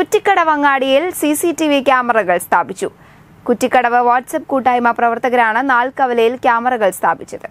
കുറ്റിക്കടവങ്ങാടിയിൽ C C T V ക്യാമറകൾ സ്ഥാപിച്ചു കുറ്റിക്കടവ് വാട്സപ്പ് കൂട്ടായ്മ പ്രവർത്തകരാണ് നാൽക്കവലയിൽ ക്യാമറകൾ സ്ഥാപിച്ചത്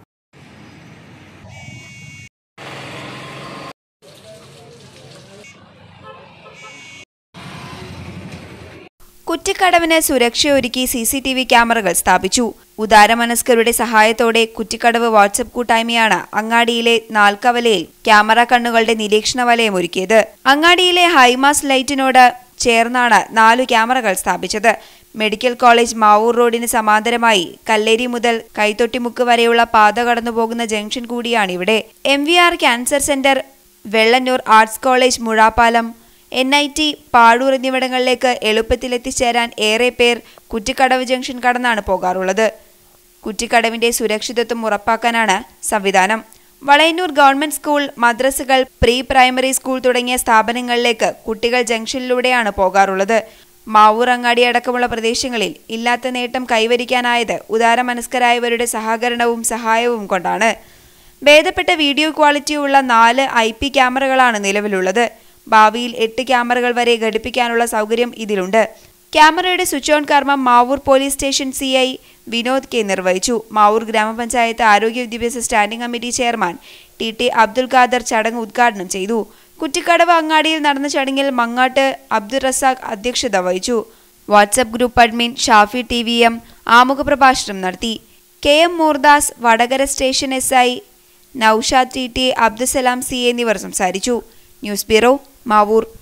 കുറ്റിക്കടവിന് സുരക്ഷയൊരുക്കി സി സി ടി വി ക്യാമറകൾ സ്ഥാപിച്ചു ഉദാരമനസ്കരുടെ സഹായത്തോടെ കുറ്റിക്കടവ് വാട്സപ്പ് കൂട്ടായ്മയാണ് അങ്ങാടിയിലെ നാൽക്കവലയിൽ ക്യാമറ കണ്ണുകളുടെ നിരീക്ഷണ വലയം ഒരുക്കിയത് അങ്ങാടിയിലെ ഹൈമാസ് ലൈറ്റിനോട് ചേർന്നാണ് നാലു ക്യാമറകൾ സ്ഥാപിച്ചത് മെഡിക്കൽ കോളേജ് മാവൂർ റോഡിന് സമാന്തരമായി കല്ലേരി മുതൽ കൈത്തൊട്ടിമുക്ക് വരെയുള്ള പാത കടന്നുപോകുന്ന ജംഗ്ഷൻ കൂടിയാണിവിടെ M V R cancer centre Vellannur arts college Muzhappalam N I T Padur എന്നിവിടങ്ങളിലേക്ക് എളുപ്പത്തിൽ എത്തിച്ചേരാൻ ഏറെ പേർ കുറ്റിക്കടവ് ജംഗ്ഷൻ കടന്നാണ് പോകാറുള്ളത് കുറ്റിക്കടവിന്റെ സുരക്ഷിതത്വം ഉറപ്പാക്കാനാണ് സംവിധാനം വളയന്നൂർ ഗവൺമെന്റ് സ്കൂൾ മദ്രസകൾ പ്രീ പ്രൈമറി സ്കൂൾ തുടങ്ങിയ സ്ഥാപനങ്ങളിലേക്ക് കുട്ടികൾ ജംഗ്ഷനിലൂടെയാണ് പോകാറുള്ളത് മാവൂർ അങ്ങാടി അടക്കമുള്ള പ്രദേശങ്ങളിൽ ഇല്ലാത്ത നേട്ടം കൈവരിക്കാനായത് ഉദാരമനസ്കരായവരുടെ സഹകരണവും സഹായവും കൊണ്ടാണ് ഭേദപ്പെട്ട വീഡിയോ ക്വാളിറ്റിയുള്ള നാല് ഐ പി ക്യാമറകളാണ് നിലവിലുള്ളത് ഭാവിയിൽ എട്ട് ക്യാമറകൾ വരെ ഘടിപ്പിക്കാനുള്ള സൗകര്യം ഇതിലുണ്ട് ക്യാമറയുടെ സ്വിച്ച് ഓൺ കർമ്മം Mavoor police station C I Vinod K നിർവഹിച്ചു മാവൂർ ഗ്രാമപഞ്ചായത്ത് ആരോഗ്യ വിദ്യാഭ്യാസ standing committee chairman T T Abdul Khader ചടങ്ങ് ഉദ്ഘാടനം ചെയ്തു കുറ്റിക്കടവ് അങ്ങാടിയിൽ നടന്ന ചടങ്ങിൽ മങ്ങാട്ട് അബ്ദുൾ റസാഖ് അധ്യക്ഷത വഹിച്ചു WhatsApp group admin Shafi T V M ആമുഖ പ്രഭാഷണം നടത്തി K M Moordas Vadakara station S I Naushad T T Abdussalam C എന്നിവർ സംസാരിച്ചു ന്യൂസ് ബ്യൂറോ മാവൂർ